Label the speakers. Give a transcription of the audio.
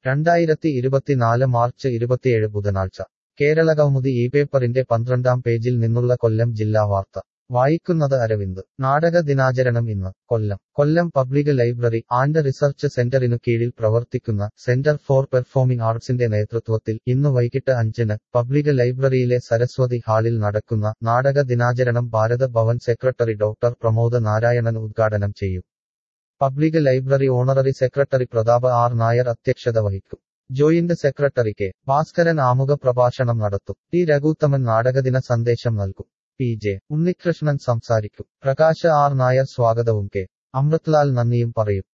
Speaker 1: രണ്ടായിരത്തി ഇരുപത്തിനാല് മാർച്ച് ഇരുപത്തിയേഴ് ബുധനാഴ്ച കേരള കൗമുദി ഈ പേപ്പറിന്റെ പന്ത്രണ്ടാം പേജിൽ നിന്നുള്ള കൊല്ലം ജില്ലാ വാർത്ത വായിക്കുന്നത് അരവിന്ദ് നാടക ദിനാചരണം ഇന്ന് Kollam Kollam public library and research സെന്ററിനു കീഴിൽ പ്രവർത്തിക്കുന്ന സെന്റർ ഫോർ പെർഫോമിംഗ് ആർട്സിന്റെ നേതൃത്വത്തിൽ ഇന്ന് വൈകിട്ട് അഞ്ചിന് പബ്ലിക് ലൈബ്രറിയിലെ സരസ്വതി ഹാളിൽ നടക്കുന്ന നാടക ദിനാചരണം ഭാരത ഭവൻ സെക്രട്ടറി ഡോക്ടർ പ്രമോദ നാരായണൻ ഉദ്ഘാടനം ചെയ്യും public library honorary secretary Pratap R Nair അധ്യക്ഷത വഹിക്കും ജോയിന്റ് സെക്രട്ടറി കെ ഭാസ്കരൻ ആമുഖ പ്രഭാഷണം നടത്തും ടി രഘുത്തമൻ നാടകദിന സന്ദേശം നൽകും പി ജെ ഉണ്ണികൃഷ്ണൻ സംസാരിക്കും പ്രകാശ ആർ നായർ സ്വാഗതവും കെ അമൃത്ലാൽ നന്ദിയും പറയും